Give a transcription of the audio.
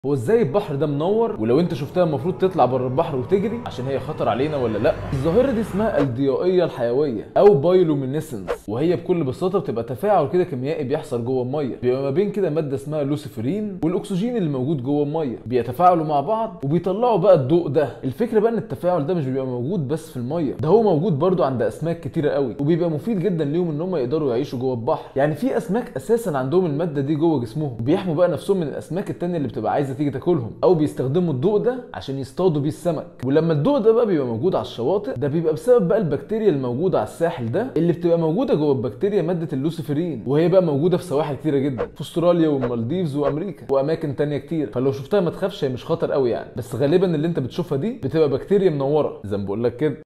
هو ازاي البحر ده منور ولو انت شفتها المفروض تطلع بره البحر وتجري عشان هي خطر علينا ولا لا الظاهره دي اسمها الضيائيه الحيويه او بايلومينيسنس وهي بكل بساطه بتبقى تفاعل كده كيميائي بيحصل جوه الميه بيبقى ما بين كده ماده اسمها لوسيفرين والاكسجين اللي موجود جوه الميه بيتفاعلوا مع بعض وبيطلعوا بقى الضوء ده الفكره بقى ان التفاعل ده مش بيبقى موجود بس في الميه ده هو موجود برضو عند اسماك كتيره قوي وبيبقى مفيد جدا ليهم ان هم يقدروا يعيشوا جوه البحر يعني في اسماك اساسا عندهم الماده دي جوه جسمهم بيحموا بقى نفسهم من الاسماك التانية اللي بتبقى عايزه تيجي تاكلهم او بيستخدموا الضوء ده عشان يصطادوا بيه السمك ولما الضوء ده بقى بيبقى موجود على الشواطئ ده بيبقى بسبب بقى البكتيريا الموجوده على الساحل ده اللي بتبقى موجوده جوه البكتيريا ماده اللوسيفرين وهي بقى موجوده في سواحل كتيره جدا في استراليا والمالديفز وامريكا واماكن تانية كتير فلو شفتها ما تخافش هي مش خطر قوي يعني بس غالبا اللي انت بتشوفها دي بتبقى بكتيريا منوره زي ما بقول لك كده